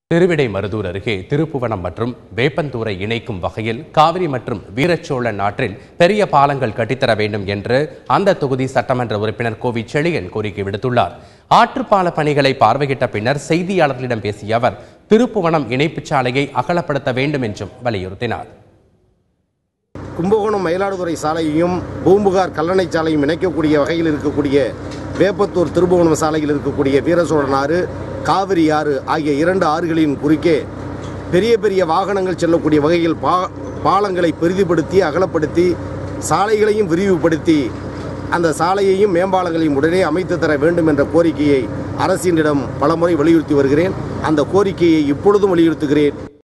திருவிடைமருதூர் அருகே திருப்புவனம் மற்றும் வேப்பந்தூரை இணைக்கும் வகையில் காவிரி மற்றும் வீரச்சோழன் ஆற்றில் பெரிய பாலங்கள் கட்டித்தர வேண்டும் என்று அந்த தொகுதி சட்டமன்ற உறுப்பினர் கோவி செழியன் கோரிக்கை விடுத்துள்ளார் ஆற்றுப்பால பணிகளை பார்வையிட்ட பின்னர் செய்தியாளர்களிடம் பேசிய அவர் திருப்புவனம் இணைப்புச் சாலையை அகலப்படுத்த வேண்டும் என்றும் வலியுறுத்தினார் கும்பகோணம் மயிலாடுதுறை சாலையையும் பூம்புகார் கல்லணை சாலையும் இணைக்கக்கூடிய வகையில் இருக்கக்கூடிய வேப்பத்தூர் திருபுவனம் சாலையில் இருக்கக்கூடிய வீரசோழன் ஆறு காவிரி ஆறு ஆகிய இரண்டு ஆறுகளின் குறுக்கே பெரிய பெரிய வாகனங்கள் செல்லக்கூடிய வகையில் பா பாலங்களை பெரிதுபடுத்தி அகலப்படுத்தி சாலைகளையும் விரிவுபடுத்தி அந்த சாலையையும் மேம்பாலங்களையும் உடனே அமைத்து தர வேண்டும் என்ற கோரிக்கையை அரசினிடம் பலமுறை வலியுறுத்தி வருகிறேன் அந்த கோரிக்கையை இப்பொழுதும் வலியுறுத்துகிறேன்